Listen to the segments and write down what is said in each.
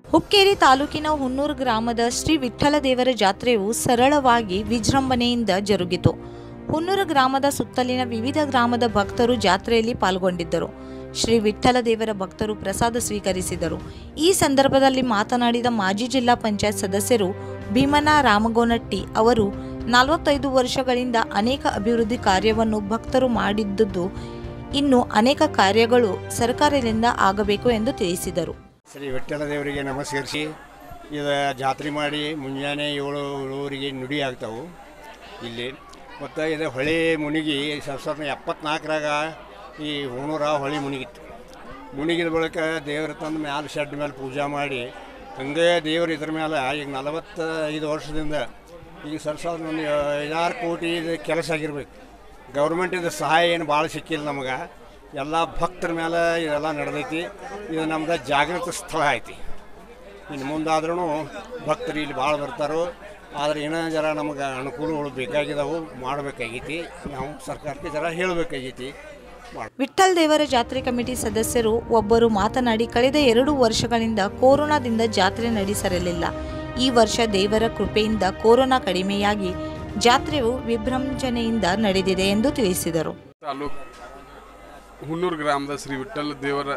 ಹುಕ್ಕೇರಿ ತಾಲೂಕಿನ ಹುನ್ನೂರು ಗ್ರಾಮದ ಶ್ರೀ ವಿಠ್ಠಲ ದೇವರ ಜಾತ್ರೆಯು ಸರಳವಾಗಿ ವಿಜೃಂಭಣೆಯಿಂದ ಜರುಗಿತು ಹುನ್ನೂರು ಗ್ರಾಮದ ಸುತ್ತಲಿನ ವಿವಿಧ ಗ್ರಾಮದ ಭಕ್ತರು ಜಾತ್ರೆಯಲ್ಲಿ ಪಾಲ್ಗೊಂಡಿದ್ದರು ಶ್ರೀ ವಿಠ್ಠಲ ದೇವರ ಭಕ್ತರು ಪ್ರಸಾದ ಸ್ವೀಕರಿಸಿದರು ಈ ಸಂದರ್ಭದಲ್ಲಿ ಮಾತನಾಡಿದ ಮಾಜಿ ಜಿಲ್ಲಾ ಪಂಚಾಯತ್ ಸದಸ್ಯರು ಭೀಮನ ರಾಮಗೋನಟ್ಟಿ ಅವರು ನಲವತ್ತೈದು ವರ್ಷಗಳಿಂದ ಅನೇಕ ಅಭಿವೃದ್ಧಿ ಕಾರ್ಯವನ್ನು ಭಕ್ತರು ಮಾಡಿದ್ದುದು ಇನ್ನು ಅನೇಕ ಕಾರ್ಯಗಳು ಸರ್ಕಾರದಿಂದ ಆಗಬೇಕು ಎಂದು ತಿಳಿಸಿದರು ಶ್ರೀ ವಿಠ್ಠಲ ದೇವರಿಗೆ ನಮಸ್ಕರಿಸಿ ಇದು ಜಾತ್ರೆ ಮಾಡಿ ಮುಂಜಾನೆ ಏಳು ಏಳುವರೆಗೆ ನುಡಿ ಆಗ್ತಾವೆ ಇಲ್ಲಿ ಮತ್ತು ಇದು ಹೊಳೆ ಮುನಿಗಿ ಸಾವಿರ ಸಾವಿರದ ಎಪ್ಪತ್ನಾಲ್ಕರಾಗ ಈ ಹುಣೂರ ಹೊಳೆ ಮುನಿಗಿತ್ತು ಮುನಿಗಿದ ಬಳಿಕ ದೇವ್ರ ತಂದು ಮ್ಯಾಲೆ ಶೆಡ್ ಮೇಲೆ ಪೂಜೆ ಮಾಡಿ ಹಂಗೆ ದೇವ್ರು ಇದ್ರ ಮೇಲೆ ಈಗ ನಲವತ್ತೈದು ವರ್ಷದಿಂದ ಈಗ ಸರ್ ಸಾವಿರದ ಒಂದು ಐದಾರು ಕೋಟಿ ಇದು ಕೆಲಸ ಆಗಿರ್ಬೇಕು ಗೌರ್ಮೆಂಟಿಂದ ಸಹಾಯ ಏನು ಭಾಳ ಸಿಕ್ಕಿಲ್ಲ ನಮಗೆ ಎಲ್ಲ ಭಕ್ತರ ಮೇಲೆ ಇದೆಲ್ಲ ನಡೆದೈತಿ ಇದು ನಮ್ದು ಜಾಗೃತ ಸ್ಥಳ ಐತಿ ಇನ್ನು ಮುಂದಾದ್ರೂ ಭಕ್ತರು ಇಲ್ಲಿ ಭಾಳ ಬರ್ತಾರೋ ಆದರೆ ಏನೋ ಜರ ನಮಗೆ ಅನುಕೂಲಗಳು ಬೇಕಾಗಿದ್ದಾವೆ ಮಾಡಬೇಕಾಗೈತಿ ನಾವು ಸರ್ಕಾರಕ್ಕೆ ಜರ ಹೇಳಬೇಕಾಗೈತಿ ಮಾಡಿ ವಿಠ್ಠಲ್ ದೇವರ ಜಾತ್ರೆ ಕಮಿಟಿ ಸದಸ್ಯರು ಒಬ್ಬರು ಮಾತನಾಡಿ ಕಳೆದ ಎರಡು ವರ್ಷಗಳಿಂದ ಕೊರೋನಾದಿಂದ ಜಾತ್ರೆ ನಡೆಸಿರಲಿಲ್ಲ ಈ ವರ್ಷ ದೇವರ ಕೃಪೆಯಿಂದ ಕೊರೋನಾ ಕಡಿಮೆಯಾಗಿ ಜಾತ್ರೆಯು ವಿಭ್ರಂಜನೆಯಿಂದ ನಡೆದಿದೆ ಎಂದು ತಿಳಿಸಿದರು ತಾಲೂಕ್ ಹುನ್ನೂರು ಗ್ರಾಮದ ಶ್ರೀ ವಿಠ್ಠಲ ದೇವರ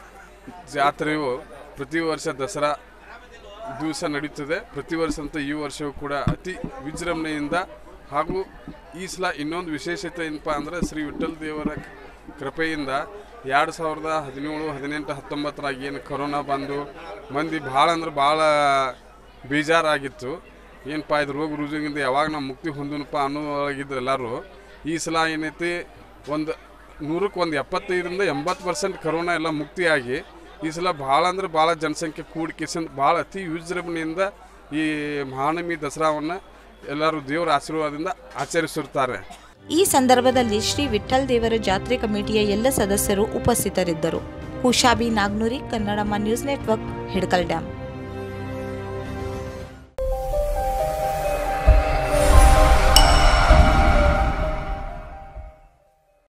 ಜಾತ್ರೆಯು ಪ್ರತಿ ವರ್ಷ ದಸರಾ ದಿವಸ ನಡೀತದೆ ಪ್ರತಿ ವರ್ಷ ಅಂತ ಈ ವರ್ಷವೂ ಕೂಡ ಅತಿ ವಿಜೃಂಭಣೆಯಿಂದ ಹಾಗೂ ಈ ಸಲ ಇನ್ನೊಂದು ವಿಶೇಷತೆ ಏನಪ್ಪ ಅಂದರೆ ಶ್ರೀ ವಿಠ್ಠಲ ದೇವರ ಕೃಪೆಯಿಂದ ಎರಡು ಸಾವಿರದ ಹದಿನೇಳು ಹದಿನೆಂಟು ಹತ್ತೊಂಬತ್ತರಾಗ ಏನು ಕೊರೋನಾ ಬಂದು ಮಂದಿ ಭಾಳ ಅಂದ್ರೆ ಭಾಳ ಬೇಜಾರಾಗಿತ್ತು ಏನಪ್ಪ ಇದು ರೋಗ ರುಜಿನಿಂದ ಯಾವಾಗ ನಾವು ಮುಕ್ತಿ ಹೊಂದನಪ್ಪ ಅನ್ನೋವಾಗಿದ್ರು ಎಲ್ಲರೂ ಈ ಸಲ ಏನೈತಿ ಒಂದು ನೂರಕ್ಕೆ ಒಂದು ಎಪ್ಪತ್ತೈದರಿಂದ ಎಂಬತ್ತು ಪರ್ಸೆಂಟ್ ಕರೋನಾ ಎಲ್ಲ ಮುಕ್ತಿಯಾಗಿ ಈ ಸಲ ಭಾಳ ಅಂದ್ರೆ ಭಾಳ ಜನಸಂಖ್ಯೆ ಕೂಡಿಕಿಸಂದು ಭಾಳ ಅತಿ ವಿಜೃಂಭಣೆಯಿಂದ ಈ ಮಹಾನವಮಿ ದಸರಾವನ್ನು ಎಲ್ಲರೂ ದೇವರ ಆಶೀರ್ವಾದದಿಂದ ಆಚರಿಸಿರ್ತಾರೆ ಈ ಸಂದರ್ಭದಲ್ಲಿ ಶ್ರೀ ವಿಠ್ಠಲ್ ದೇವರ ಜಾತ್ರೆ ಕಮಿಟಿಯ ಎಲ್ಲ ಸದಸ್ಯರು ಉಪಸ್ಥಿತರಿದ್ದರು ಕುಶಾಬಿ ನಾಗ್ನೂರಿ Kannadamma news network Hidkal dam